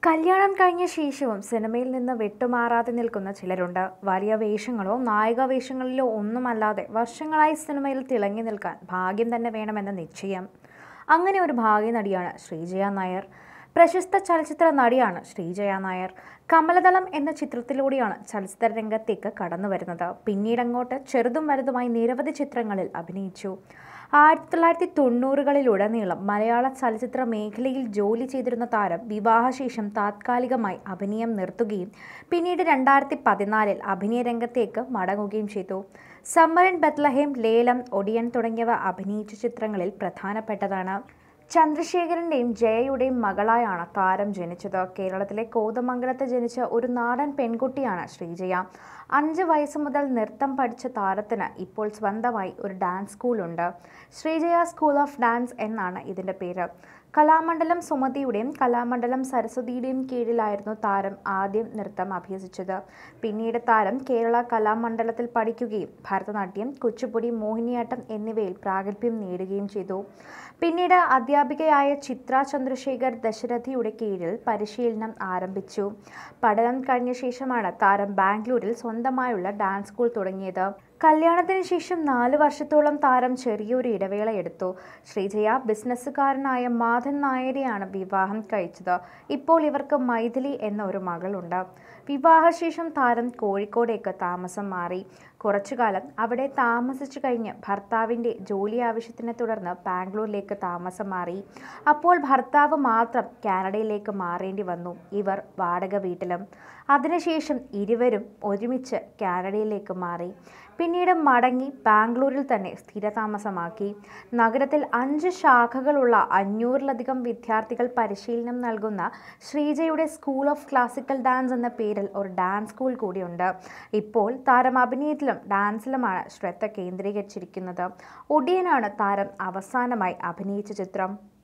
കല്യാണം കഴിഞ്ഞ ശേഷവും സിനിമയിൽ നിന്ന് വിട്ടുമാറാതെ നിൽക്കുന്ന ചിലരുണ്ട് വലിയ വേഷങ്ങളോ നായിക വേഷങ്ങളിലോ ഒന്നുമല്ലാതെ വർഷങ്ങളായി സിനിമയിൽ തിളങ്ങി നിൽക്കാൻ ഭാഗ്യം തന്നെ വേണമെന്ന നിശ്ചയം അങ്ങനെ ഒരു ഭാഗ്യ നടിയാണ് ശ്രീജയ നായർ പ്രശസ്ത ചലച്ചിത്ര നടിയാണ് ശ്രീജയ നായർ കമലദളം എന്ന ചിത്രത്തിലൂടെയാണ് ചലച്ചിത്ര രംഗത്തേക്ക് കടന്നു വരുന്നത് പിന്നീട് അങ്ങോട്ട് ചെറുതും വലുതുമായി നിരവധി ചിത്രങ്ങളിൽ അഭിനയിച്ചു ആയിരത്തി തൊള്ളായിരത്തി തൊണ്ണൂറുകളിലുടനീളം മലയാള ചലച്ചിത്ര മേഖലയിൽ ജോലി ചെയ്തിരുന്ന താരം വിവാഹശേഷം താത്കാലികമായി അഭിനയം നിർത്തുകയും പിന്നീട് രണ്ടായിരത്തി പതിനാലിൽ അഭിനയ രംഗത്തേക്ക് മടങ്ങുകയും ചെയ്തു സമ്മറിൻ ബത്ലഹേം ലേലം ഒടിയൻ തുടങ്ങിയവ അഭിനയിച്ച ചിത്രങ്ങളിൽ പ്രധാനപ്പെട്ടതാണ് ചന്ദ്രശേഖരന്റെയും ജയയുടെയും മകളായാണ് താരം ജനിച്ചത് കേരളത്തിലെ കോതമംഗലത്ത് ജനിച്ച ഒരു നാടൻ പെൺകുട്ടിയാണ് ശ്രീജയ അഞ്ച് വയസ്സ് മുതൽ നൃത്തം പഠിച്ച താരത്തിന് ഇപ്പോൾ സ്വന്തമായി ഒരു ഡാൻസ് സ്കൂളുണ്ട് ശ്രീജയ സ്കൂൾ ഓഫ് ഡാൻസ് എന്നാണ് ഇതിൻ്റെ പേര് കലാമണ്ഡലം സുമതിയുടെയും കലാമണ്ഡലം സരസ്വതിയുടെയും കീഴിലായിരുന്നു താരം ആദ്യം നൃത്തം അഭ്യസിച്ചത് പിന്നീട് താരം കേരള കലാമണ്ഡലത്തിൽ പഠിക്കുകയും ഭരതനാട്യം കുച്ചിപ്പുടി മോഹിനിയാട്ടം എന്നിവയിൽ പ്രാഗൽഭ്യം നേടുകയും ചെയ്തു പിന്നീട് അധ്യാപികയായ ചിത്ര ചന്ദ്രശേഖർ ദശരഥിയുടെ കീഴിൽ പരിശീലനം ആരംഭിച്ചു പഠനം കഴിഞ്ഞ ശേഷമാണ് താരം ബാംഗ്ലൂരിൽ സ്വന്തമായുള്ള ഡാൻസ് സ്കൂൾ തുടങ്ങിയത് കല്യാണത്തിന് ശേഷം നാല് വർഷത്തോളം താരം ചെറിയൊരു ഇടവേള എടുത്തു ശ്രീജയ ബിസിനസ്സുകാരനായ മാധൻ നായരെയാണ് വിവാഹം കഴിച്ചത് ഇപ്പോൾ ഇവർക്ക് മൈഥിലി എന്ന ഒരു മകളുണ്ട് വിവാഹശേഷം താരം കോഴിക്കോടേക്ക് താമസം മാറി കുറച്ചുകാലം അവിടെ താമസിച്ചു കഴിഞ്ഞ് ഭർത്താവിൻ്റെ ജോലി ആവശ്യത്തിനെ തുടർന്ന് ബാംഗ്ലൂരിലേക്ക് താമസം മാറി അപ്പോൾ ഭർത്താവ് മാത്രം കാനഡയിലേക്ക് മാറേണ്ടി വന്നു ഇവർ വാടക വീട്ടിലും അതിനുശേഷം ഇരുവരും ഒരുമിച്ച് കാനഡയിലേക്ക് മാറി പിന്നീട് മടങ്ങി ബാംഗ്ലൂരിൽ തന്നെ സ്ഥിരതാമസമാക്കി നഗരത്തിൽ അഞ്ച് ശാഖകളുള്ള അഞ്ഞൂറിലധികം വിദ്യാർത്ഥികൾ പരിശീലനം നൽകുന്ന ശ്രീജയുടെ സ്കൂൾ ഓഫ് ക്ലാസിക്കൽ ഡാൻസ് എന്ന പേരിൽ ഒരു ഡാൻസ് സ്കൂൾ കൂടിയുണ്ട് ഇപ്പോൾ താരം അഭിനയത്തിലും ഡാൻസിലുമാണ് ശ്രദ്ധ കേന്ദ്രീകരിച്ചിരിക്കുന്നത് ഒടിയനാണ് താരം അവസാനമായി അഭിനയിച്ച ചിത്രം